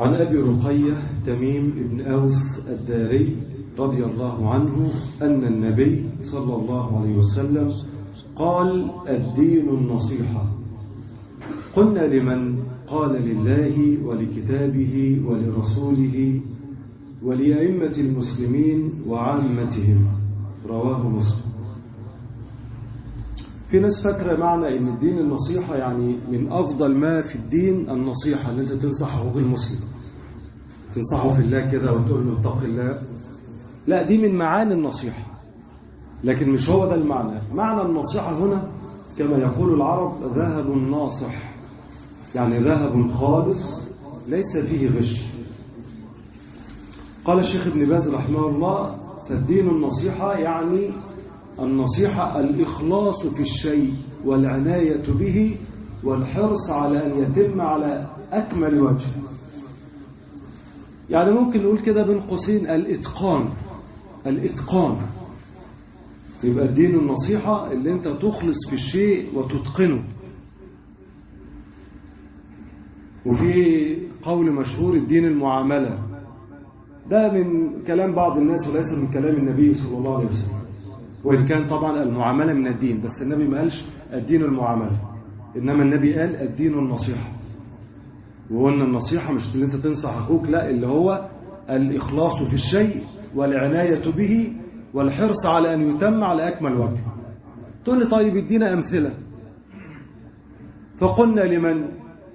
عن أبي رقية تميم بن أوس الداري رضي الله عنه أن النبي صلى الله عليه وسلم قال الدين النصيحة قلنا لمن قال لله ولكتابه ولرسوله ولأئمة المسلمين وعامتهم رواه مسلم في ناس فاكرة معنى ان الدين النصيحة يعني من افضل ما في الدين النصيحة ان انت تنصح اخوك المسلم تنصحه في الله كده وتقول له اتق الله لا دي من معاني النصيحة لكن مش هو ده المعنى معنى النصيحة هنا كما يقول العرب ذهب ناصح يعني ذهب خالص ليس فيه غش قال الشيخ ابن باز رحمه الله فالدين النصيحة يعني النصيحة الإخلاص في الشيء والعناية به والحرص على أن يتم على أكمل وجه يعني ممكن نقول كده بين قوسين الإتقان الإتقان يبقى الدين النصيحة اللي انت تخلص في الشيء وتتقنه وفي قول مشهور الدين المعاملة ده من كلام بعض الناس وليس من كلام النبي صلى الله عليه وسلم وإن كان طبعا المعاملة من الدين بس النبي ما قالش الدين المعاملة إنما النبي قال الدين النصيحة وقلنا النصيحة مش اللي انت تنصح أخوك لا اللي هو الإخلاص في الشيء والعناية به والحرص على أن يتم على أكمل وجه تقول لي طيب ادينا أمثلة فقلنا لمن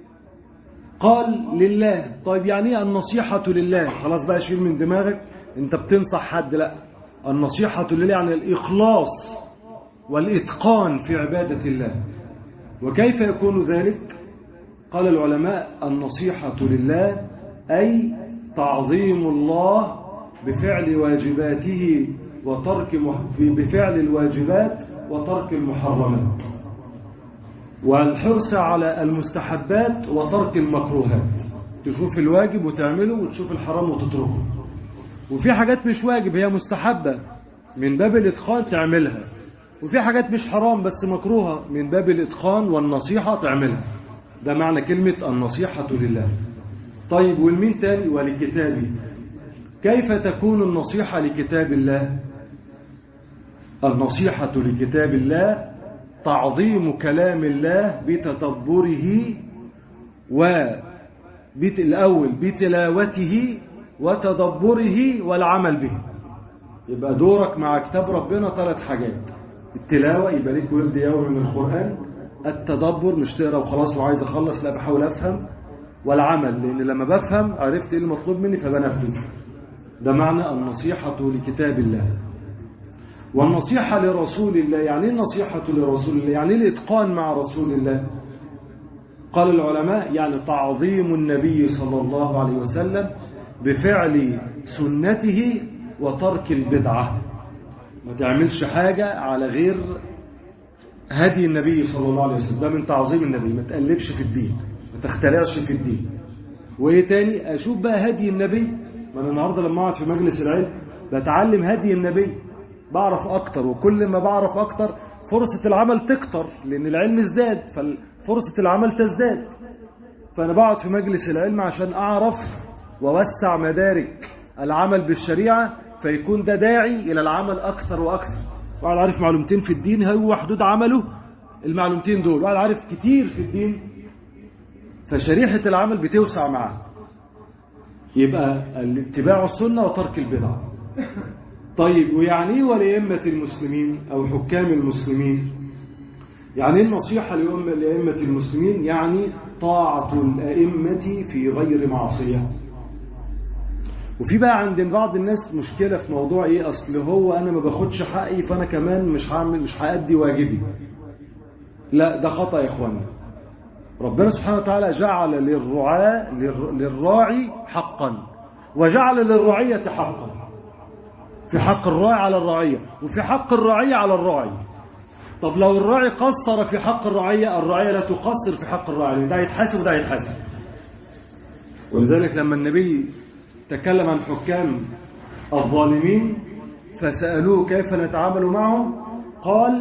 قال لله طيب يعني ايه النصيحة لله خلاص بقى شيل من دماغك انت بتنصح حد لا النصيحة لله يعني الإخلاص والإتقان في عبادة الله وكيف يكون ذلك قال العلماء النصيحة لله أي تعظيم الله بفعل واجباته وترك بفعل الواجبات وترك المحرمات والحرص على المستحبات وترك المكروهات تشوف الواجب وتعمله وتشوف الحرام وتتركه وفي حاجات مش واجب هي مستحبة من باب الإتقان تعملها وفي حاجات مش حرام بس مكروهة من باب الإتقان والنصيحة تعملها ده معنى كلمة النصيحة لله طيب والمين تاني ولكتابي كيف تكون النصيحة لكتاب الله النصيحة لكتاب الله تعظيم كلام الله بتدبره الأول بتلاوته وتدبره والعمل به يبقى دورك مع كتاب ربنا ثلاث حاجات التلاوة يبقى ليك ورد يومي من القرآن التدبر مش تقرا وخلاص وعايز اخلص لا بحاول افهم والعمل لان لما بفهم عرفت ايه المطلوب مني فبنفذ ده معنى النصيحة لكتاب الله والنصيحة لرسول الله يعني ايه النصيحة لرسول الله يعني ايه الاتقان مع رسول الله قال العلماء يعني تعظيم النبي صلى الله عليه وسلم بفعل سنته وترك البدعة ما تعملش حاجة على غير هدي النبي صلى الله عليه وسلم ده من تعظيم النبي ما تقلبش في الدين ما تخترعش في الدين وايه تاني اشوف بقى هدي النبي ما انا النهارده لما اقعد في مجلس العلم بتعلم هدي النبي بعرف اكتر وكل ما بعرف اكتر فرصة العمل تكتر لان العلم ازداد ففرصة العمل تزداد فانا بقعد في مجلس العلم عشان اعرف ووسع مدارك العمل بالشريعة فيكون ده داعي الى العمل اكثر واكثر واحد عارف معلومتين في الدين هو حدود عمله المعلومتين دول واحد عارف كتير في الدين فشريحة العمل بتوسع معاه يبقى الاتباع السنة وترك البدع طيب ويعني ايه ولأئمة المسلمين أو حكام المسلمين يعني النصيحة لأئمة المسلمين يعني طاعة الأئمة في غير معصية وفي بقى عند بعض الناس مشكلة في موضوع ايه اصل هو انا ما باخدش حقي فانا كمان مش هعمل مش هأدي واجبي لا ده خطأ يا اخوانا ربنا سبحانه وتعالى جعل للرعاة للراعي حقا وجعل للرعية حقا في حق الراعي على الرعية وفي حق الرعية على الراعي طب لو الراعي قصر في حق الرعية الرعية لا تقصر في حق الراعي ده يتحاسب وده يتحاسب ولذلك لما النبي تكلم عن حكام الظالمين فسألوه كيف نتعامل معهم قال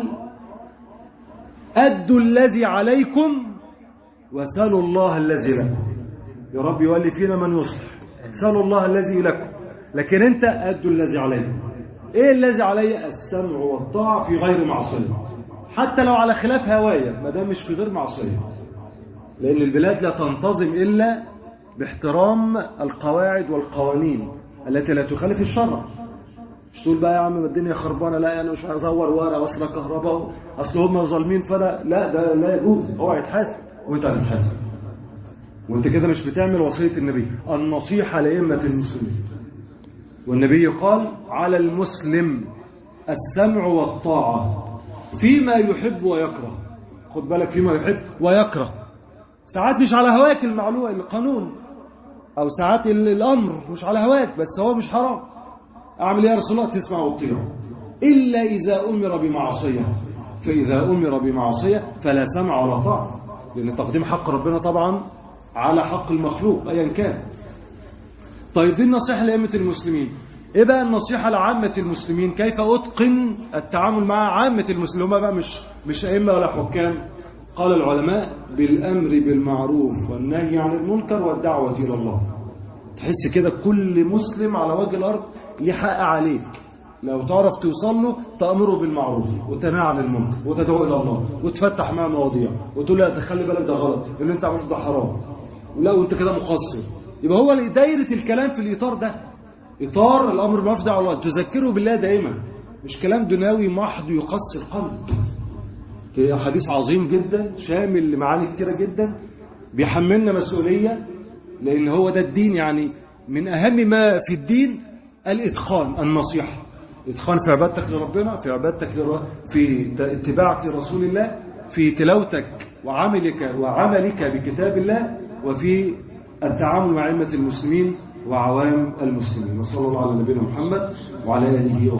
أدوا الذي عليكم وسألوا الله الذي لكم يا رب يولي فينا من يصلح اسألوا الله الذي لكم لكن انت أدوا الذي عليكم ايه الذي علي السمع والطاعة في غير معصية حتى لو على خلاف هواية ما دام مش في غير معصية لأن البلاد لا تنتظم إلا باحترام القواعد والقوانين التي لا تخالف الشرع مش تقول بقى يا عم الدنيا خربانه لا انا مش هزور ورقه واصل كهرباء اصل هم ظالمين فلا لا ده لا يجوز هو هيتحاسب وانت هتتحاسب وانت كده مش بتعمل وصيه النبي النصيحه لائمه المسلمين والنبي قال على المسلم السمع والطاعه فيما يحب ويكره خد بالك فيما يحب ويكره ساعات مش على هواك المعلومه القانون او ساعات الامر مش على هواك بس هو مش حرام أعمل يا رسول الله تسمع وتطيع إلا إذا أمر بمعصية فإذا أمر بمعصية فلا سمع ولا طاعة لأن تقديم حق ربنا طبعا على حق المخلوق أيا كان طيب دي النصيحة لأئمة المسلمين إيه بقى النصيحة لعامة المسلمين كيف أتقن التعامل مع عامة المسلمين هم بقى مش مش أئمة ولا حكام قال العلماء بالأمر بالمعروف والنهي عن المنكر والدعوة إلى الله تحس كده كل مسلم على وجه الأرض ليه حق عليك لو تعرف توصل له تأمره بالمعروف وتنهى عن المنكر وتدعو إلى الله وتفتح معاه مواضيع وتقول له تخلي بالك ده غلط اللي انت عملته ده حرام ولا وانت كده مقصر يبقى هو دايرة الكلام في الإطار ده إطار الأمر بالمعروف دعوة الله تذكره بالله دائما مش كلام دناوي محض يقص القلب حديث عظيم جدا شامل لمعاني كتيرة جدا بيحملنا مسؤولية لأن هو ده الدين يعني من أهم ما في الدين الإتقان النصيحة إتقان في عبادتك لربنا في عبادتك لر... في اتباعك لرسول الله في تلاوتك وعملك وعملك بكتاب الله وفي التعامل مع أئمة المسلمين وعوام المسلمين وصلى الله على نبينا محمد وعلى آله